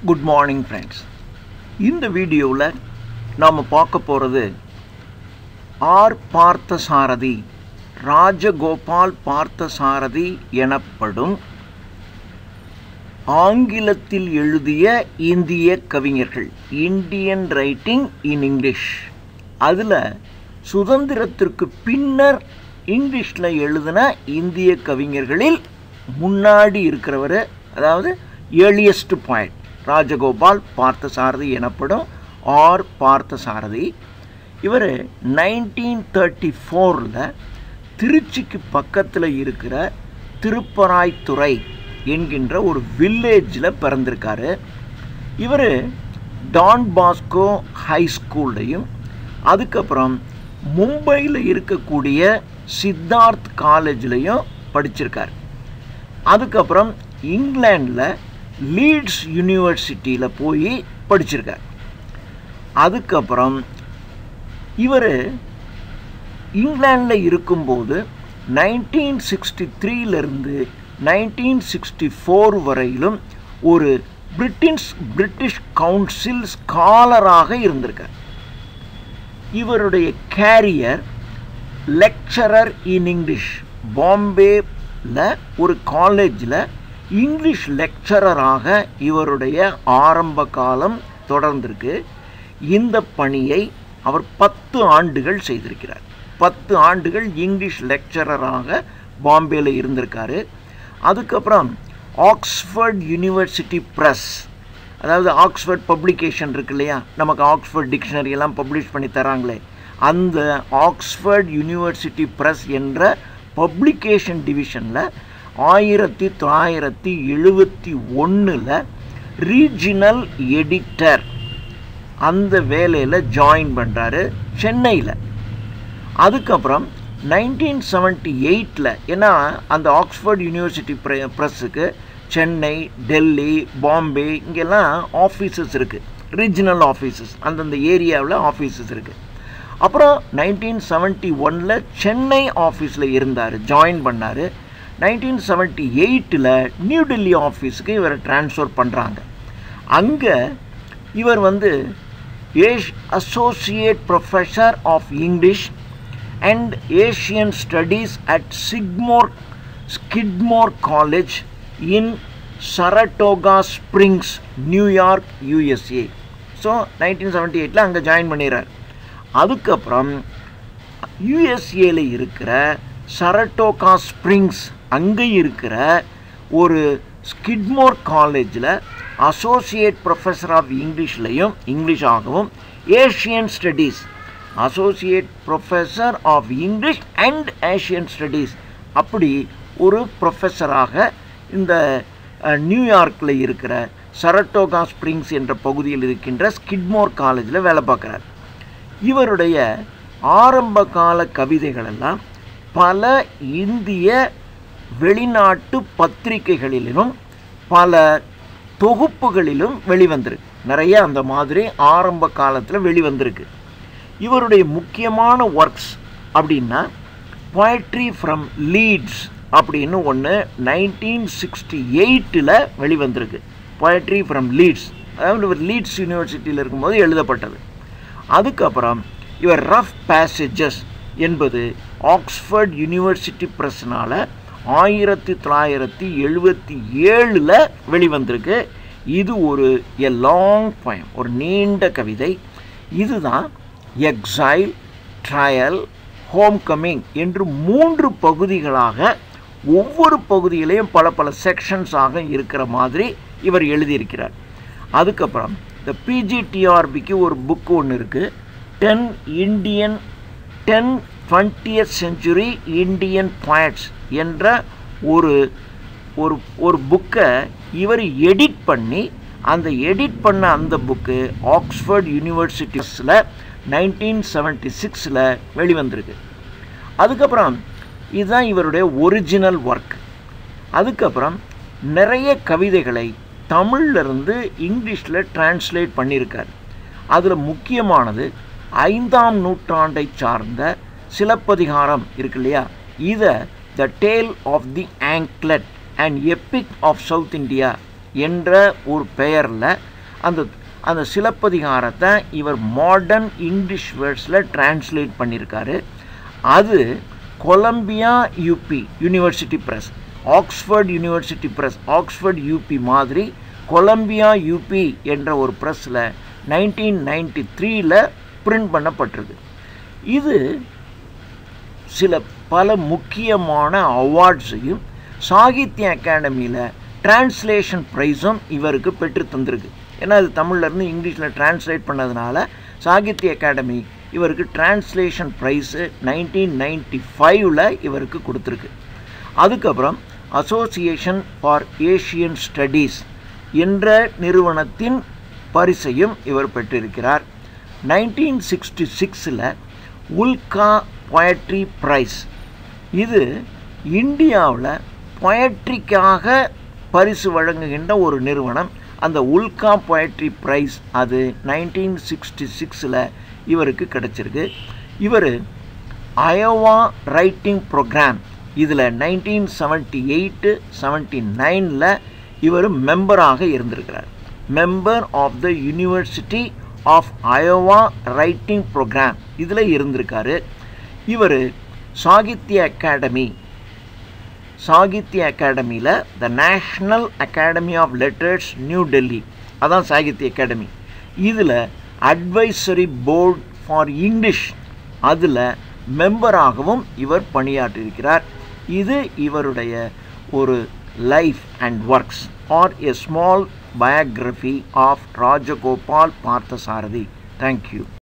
good morning friends இந்த வீடியோவில் நாம் பார்க்க போகிறது ஆர் பார்த்தசாரதி ராஜகோபால் பார்த்தசாரதி எனப்படும் ஆங்கிலத்தில் எழுதிய இந்திய கவிஞர்கள் இந்தியன் ரைட்டிங் இன் இங்கிலீஷ் அதில் சுதந்திரத்திற்கு பின்னர் இங்கிலீஷில் எழுதின இந்திய கவிஞர்களில் முன்னாடி இருக்கிறவர் அதாவது ஏர்லியஸ்ட் பாயிண்ட் ராஜகோபால் பார்த்தசாரதி எனப்படும் ஆர் பார்த்தசாரதி இவர் நைன்டீன் தேர்ட்டி ஃபோரில் திருச்சிக்கு பக்கத்தில் இருக்கிற திருப்பராய்த்துறை என்கின்ற ஒரு வில்லேஜில் பிறந்திருக்காரு இவர் டான் பாஸ்கோ ஹை ஸ்கூல்லையும் அதுக்கப்புறம் மும்பையில் இருக்கக்கூடிய சித்தார்த் காலேஜ்லேயும் படிச்சிருக்கார் அதுக்கப்புறம் இங்கிலாண்டில் லீட்ஸ் யூனிவர்சிட்டியில் போய் படிச்சிருக்கார் அதுக்கப்புறம் இவர் இங்கிலாண்டில் இருக்கும்போது நைன்டீன் சிக்ஸ்டி த்ரீலேருந்து நைன்டீன் சிக்ஸ்டி ஃபோர் வரையிலும் ஒரு பிரிட்டிஷ் பிரிட்டிஷ் கவுன்சில் ஸ்காலராக இருந்திருக்கார் இவருடைய கேரியர் லெக்சரர் இன் இங்கிலீஷ் பாம்பேல ஒரு காலேஜில் இங்கிலீஷ் லெக்சரராக இவருடைய ஆரம்ப காலம் தொடர்ந்திருக்கு இந்த பணியை அவர் பத்து ஆண்டுகள் செய்திருக்கிறார் பத்து ஆண்டுகள் இங்கிலீஷ் லெக்சரராக பாம்பேயில் இருந்திருக்காரு அதுக்கப்புறம் ஆக்ஸ்ஃபர்ட் யூனிவர்சிட்டி ப்ரெஸ் அதாவது ஆக்ஸ்ஃபர்ட் பப்ளிகேஷன் இருக்கு இல்லையா நமக்கு ஆக்ஸ்ஃபர்ட் டிக்ஷனரி எல்லாம் பப்ளிஷ் பண்ணி தராங்களே அந்த ஆக்ஸ்ஃபர்ட் யூனிவர்சிட்டி ப்ரெஸ் என்ற பப்ளிகேஷன் டிவிஷனில் ஆயிரத்தி தொள்ளாயிரத்தி எழுபத்தி ஒன்றில் ரீஜினல் எடிட்டர் அந்த வேலையில் ஜாயின் பண்ணுறாரு சென்னையில் அதுக்கப்புறம் நைன்டீன் செவன்ட்டி எயிட்டில் ஏன்னா அந்த ஆக்ஸ்ஃபோர்ட் யூனிவர்சிட்டி ப்ரெ ப்ரெஸ்ஸுக்கு சென்னை டெல்லி பாம்பே இங்கெல்லாம் ஆஃபீஸஸ் இருக்குது ரீஜனல் ஆஃபீஸஸ் அந்தந்த ஏரியாவில் ஆஃபீஸஸ் இருக்குது அப்புறம் நைன்டீன் செவன்ட்டி ஒனில் சென்னை ஆஃபீஸில் இருந்தார் ஜாயின் பண்ணார் நைன்டீன் செவன்ட்டி எயிட்டில் நியூ டெல்லி ஆஃபீஸுக்கு இவரை ட்ரான்ஸ்ஃபர் பண்ணுறாங்க அங்கே இவர் வந்து as associate professor of English and Asian studies at sigmore Skidmore college in Saratoga Springs New York USA so nineteen seventy எயிட்டில் அங்கே ஜாயின் பண்ணிடுறார் அதுக்கப்புறம் யூஎஸ்ஏல இருக்கிற சரட்டோகா ஸ்ப்ரிங்ஸ் அங்கே இருக்கிற ஒரு ஸ்கிட்மோர் காலேஜில் அசோசியேட் ப்ரொஃபஸர் ஆஃப் இங்கிலீஷ்லையும் இங்கிலீஷாகவும் Asian studies associate professor of English and Asian studies அப்படி ஒரு ப்ரொஃபஸராக இந்த நியூயார்க்கில் இருக்கிற சரட்டோகா ஸ்ப்ரிங்ஸ் என்ற பகுதியில் இருக்கின்ற ஸ்கிட்மோர் காலேஜில் வேலை பார்க்குறார் இவருடைய ஆரம்ப கால கவிதைகளெல்லாம் பல இந்திய வெளிநாட்டு பத்திரிகைகளிலும் பல தொகுப்புகளிலும் வெளிவந்திருக்கு நிறைய அந்த மாதிரி ஆரம்ப காலத்தில் வெளிவந்திருக்கு இவருடைய முக்கியமான ஒர்க்ஸ் அப்படின்னா பொயட்ரி ஃப்ரம் லீட்ஸ் அப்படின்னு ஒன்று நைன்டீன் சிக்ஸ்டி எயிட்டில் வெளிவந்திருக்கு பொயட்ரி ஃப்ரம் லீட்ஸ் அதாவது இவர் லீட்ஸ் யூனிவர்சிட்டியில் இருக்கும்போது எழுதப்பட்டது அதுக்கப்புறம் இவர் ரஃப் பேசேஜஸ் என்பது ஆக்ஸ்ஃபர்ட் யூனிவர்சிட்டி ப்ரெஸ்னால் ஆயிரத்தி தொள்ளாயிரத்தி எழுபத்தி ஏழில் வெளிவந்திருக்கு இது ஒரு எ லாங் poem ஒரு நீண்ட கவிதை இதுதான் எக்ஸைல் ட்ரையல் ஹோம் கம்மிங் என்று மூன்று பகுதிகளாக ஒவ்வொரு பகுதியிலையும் பல பல செக்ஷன்ஸாக இருக்கிற மாதிரி இவர் எழுதியிருக்கிறார் அதுக்கப்புறம் இந்த பிஜிடிஆர்பிக்கு ஒரு புக் ஒன்று இருக்குது ten Indian ten twentieth century Indian poets என்ற ஒரு ஒரு ஒரு புக்கை இவர் எடிட் பண்ணி அந்த எடிட் பண்ண அந்த புக்கு ஆக்ஸ்ஃபர்ட் யூனிவர்சிட்டிஸில் நைன்டீன் செவன்ட்டி சிக்ஸில் வெளிவந்திருக்கு அதுக்கப்புறம் இதுதான் இவருடைய ஒரிஜினல் ஒர்க் அதுக்கப்புறம் நிறைய கவிதைகளை தமிழ்லேருந்து இங்கிலீஷில் டிரான்ஸ்லேட் பண்ணியிருக்கார் அதில் முக்கியமானது ஐந்தாம் நூற்றாண்டை சார்ந்த சிலப்பதிகாரம் இருக்கு இல்லையா இதை the tale of the anklet and epic of South India என்ற ஒரு பெயரில் அந்த அந்த சிலப்பதிகாரத்தை இவர் மாடர்ன் இங்கிலீஷ் வேர்ட்ஸில் டிரான்ஸ்லேட் பண்ணியிருக்காரு அது Columbia UP university press Oxford University press Oxford UP மாதிரி கொலம்பியா யூபி என்ற ஒரு ப்ரெஸ்ஸில் நைன்டீன் நைன்டி த்ரீயில் பிரிண்ட் பண்ணப்பட்டிருக்கு இது சில பல முக்கியமான அவார்ட்ஸையும் சாகித்ய அகாடமியில் டிரான்ஸ்லேஷன் ப்ரைஸும் இவருக்கு பெற்று தந்திருக்கு ஏன்னா அது தமிழ்லேருந்து இங்கிலீஷில் டிரான்ஸ்லேட் பண்ணதுனால சாகித்ய அகாடமி இவருக்கு டிரான்ஸ்லேஷன் ப்ரைஸு நைன்டீன் நைன்டி ஃபைவ்ல இவருக்கு கொடுத்துருக்கு அதுக்கப்புறம் அசோசியேஷன் ஃபார் ஏஷியன் ஸ்டடீஸ் என்ற நிறுவனத்தின் பரிசையும் இவர் பெற்றிருக்கிறார் நைன்டீன் சிக்ஸ்டி சிக்ஸில் உல்கா பொயட்ரி ப்ரைஸ் இது இந்தியாவில் பொயட்ரிக்காக பரிசு வழங்குகின்ற ஒரு நிறுவனம் அந்த உல்கா பொயட்ரி ப்ரைஸ் அது நைன்டீன் சிக்ஸ்டி சிக்ஸில் இவருக்கு கிடச்சிருக்கு இவர் அயோவா ரைட்டிங் ப்ரோக்ராம் இதில் நைன்டீன் செவன்ட்டி எயிட்டு செவன்ட்டி நைனில் இவர் மெம்பராக இருந்திருக்கிறார் member of the University of Iowa writing program இதில் இருந்திருக்காரு இவர் சாகித்ய அகாடமி சாகித்ய அகாடமியில் the national academy of letters New Delhi அதான் சாகித்ய அகாடமி இதில் அட்வைசரி போர்ட் ஃபார் இங்கிலீஷ் அதில் மெம்பராகவும் இவர் பணியாற்றியிருக்கிறார் இது இவருடைய ஒரு life and works are a small biography of Rajagopal Parthasarathy thank you